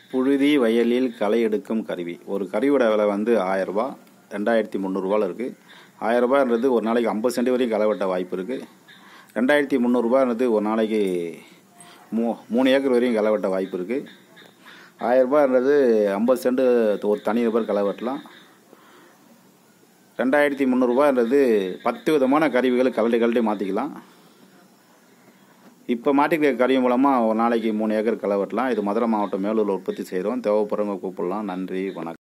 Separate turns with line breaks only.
புழுதி வயலில் களை எடுக்கும் கருவி ஒரு கருவியோட விலை வந்து ஆயரூபா ரெண்டாயிரத்தி முந்நூறுரூவாவில் இருக்குது ஆயரூபான்றது ஒரு நாளைக்கு ஐம்பது சென்ட் வரைக்கும் களை வெட்ட வாய்ப்பு இருக்குது ரெண்டாயிரத்தி முந்நூறுரூபான்றது ஒரு நாளைக்கு மூ மூணு ஏக்கர் வரையும் களை வெட்ட வாய்ப்பு இருக்குது ஆயரூபான்றது ஐம்பது சென்ட் ஒரு தனி நபர் களை வெட்டலாம் ரெண்டாயிரத்தி முந்நூறுரூபான்றது பத்து விதமான கருவிகளை கலட்டி கலட்டி மாற்றிக்கலாம் இப்போ மாட்டிக்கிற கருவி மூலமாக ஒரு நாளைக்கு மூணு ஏக்கர் களை வெட்டலாம் இது மதுரை மாவட்டம் மேலூரில் உற்பத்தி செய்கிறோம் தேவைப்படுறவங்க கூப்பிடலாம் நன்றி வணக்கம்